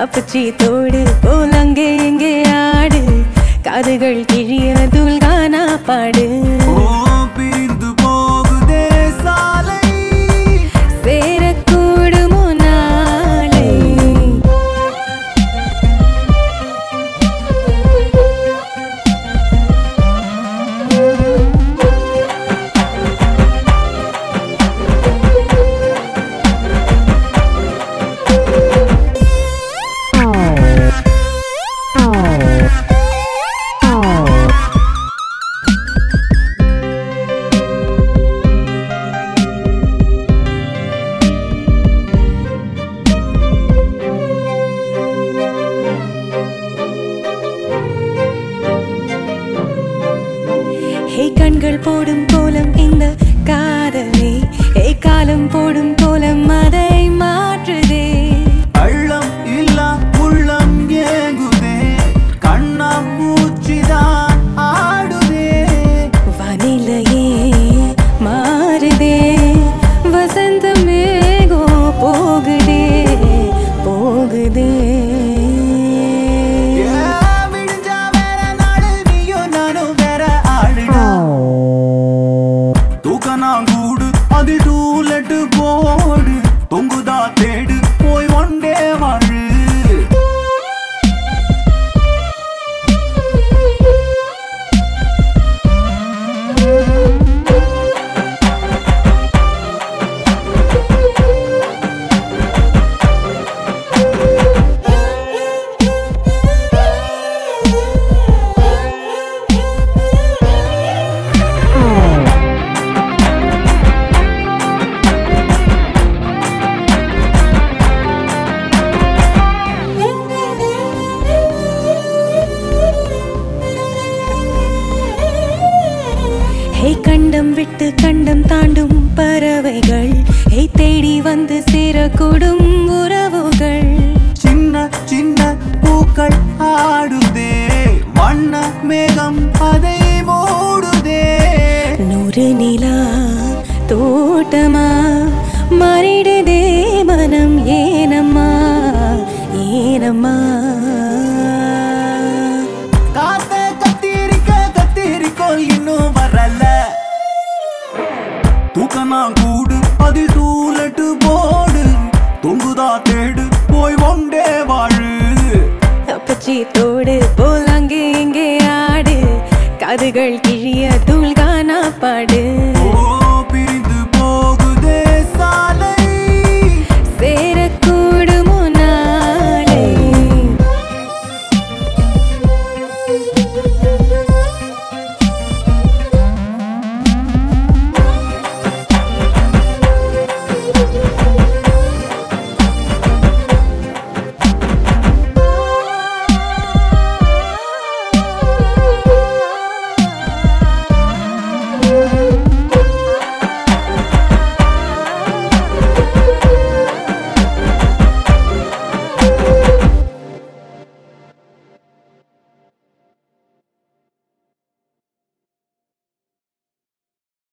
அப்பச்சி தோடு போல் அங்கே எங்கே ஆடு காதுகள் கிழிய துல்கானா பாடு ஓ பிரிந்து போகுதே சாலை சேரக்கூடுமோ நாளை ஹே கண்கள் போடும் கோலம் இந்த காதலே ஹே காலம் போடும் கோலம் அதை மாற்றுதே அள்ளம் இல்லா உள்ளம் ஏங்குதே கண்ணா மூச்சிதான் ஆடுதே வானிலையே மாறுதே வசந்தமேகோ போகுதே போகுதே ஏ, விடிஞ்சா வேற நாடு, நீயும் நானும் வேற ஆளுடா. தூக்கணாங்கூடு, அதில் டூலெட்டு போடு தொங்குதா தேடு போய் ஒண்டே வாழு ஹே கண்டம் விட்டு கண்டம் தாண்டும் பறவைகள் ஹே தேடி வந்து சேரக்கூடும் உறவுகள் சின்ன சின்ன பூக்கள் ஆடுதே வண்ண மேகம் அதை மூடுதே நூறு நிலா தோட்டமா மாறிடுதே மனம் ஏனம்மா ஏனம்மா காத்த கத்திரிக்க கத்திரிக்கோள் இன்னும் வரல தூக்கணாங் கூடு அதில் டூலெட்டு போடு தொங்குதா தேடு போய் ஒண்டே வாழு அப்பச்சி தோடு போல் அங்கே இங்கே ஆடு காதுகள்